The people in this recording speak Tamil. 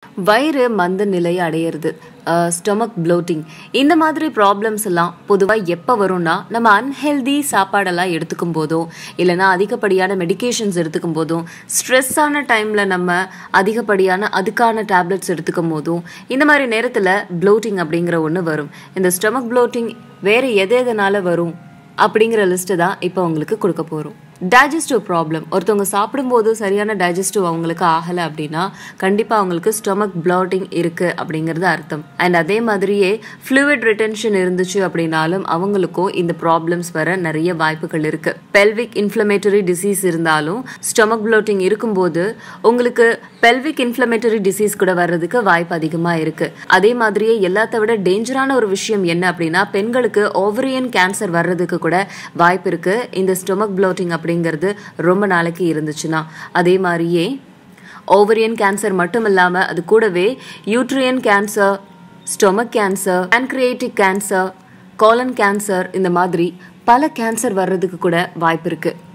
வயிறு மந்த நிலை அடையிறது ஸ்டொமக் ப்ளோட்டிங் இந்த மாதிரி ப்ராப்ளம்ஸ் எல்லாம் பொதுவாக எப்போ வரும்னா நம்ம அன்ஹெல்தி சாப்பாடெல்லாம் எடுத்துக்கும் போதும் இல்லைன்னா அதிகப்படியான மெடிகேஷன்ஸ் எடுத்துக்கும் போதும் ஸ்ட்ரெஸ்ஸான டைமில் நம்ம அதிகப்படியான அதுக்கான டேப்லெட்ஸ் எடுத்துக்கும் போதும் இந்த மாதிரி நேரத்தில் ப்ளோட்டிங் அப்படிங்கிற ஒன்று வரும் இந்த ஸ்டொமக் ப்ளோட்டிங் வேறு எது எதனால வரும் அப்படிங்கிற லிஸ்ட்டு தான் இப்போ உங்களுக்கு கொடுக்க போகிறோம் டைஜஸ்டிவ் ப்ராப்ளம் ஒருத்தவங்க சாப்பிடும்போது சரியான டைஜஸ்டிவ் அவங்களுக்கு ஆகலை அப்படின்னா கண்டிப்பாக அவங்களுக்கு ஸ்டொமக் ப்ளாட்டிங் இருக்குது அப்படிங்கிறது அர்த்தம் அண்ட் அதே மாதிரியே ஃப்ளூயிட் ரிட்டென்ஷன் இருந்துச்சு அப்படின்னாலும் அவங்களுக்கும் இந்த ப்ராப்ளம்ஸ் வர நிறைய வாய்ப்புகள் இருக்குது பெல்விக் இன்ஃப்ளமேட்டரி டிசீஸ் இருந்தாலும் ஸ்டொமக் ப்ளோட்டிங் இருக்கும்போது உங்களுக்கு பெல்விக் இன்ஃப்ளமேட்டரி டிசீஸ் கூட வர்றதுக்கு வாய்ப்பு அதிகமாக இருக்குது அதே மாதிரியே எல்லாத்த விட டேஞ்சரான ஒரு விஷயம் என்ன அப்படின்னா பெண்களுக்கு ஓவரியன் கேன்சர் வர்றதுக்கு கூட வாய்ப்பு இருக்குது இந்த ஸ்டொமக் ப்ளோட்டிங் அப்படிங்கிறது ரொம்ப நாளைக்கு இருந்துச்சுன்னா அதே மாதிரியே ஓவரியன் கேன்சர் மட்டும் இல்லாமல் அது கூடவே uterine cancer stomach cancer pancreatic cancer colon cancer இந்த மாதிரி பல கேன்சர் வர்றதுக்கு கூட வாய்ப்பு இருக்குது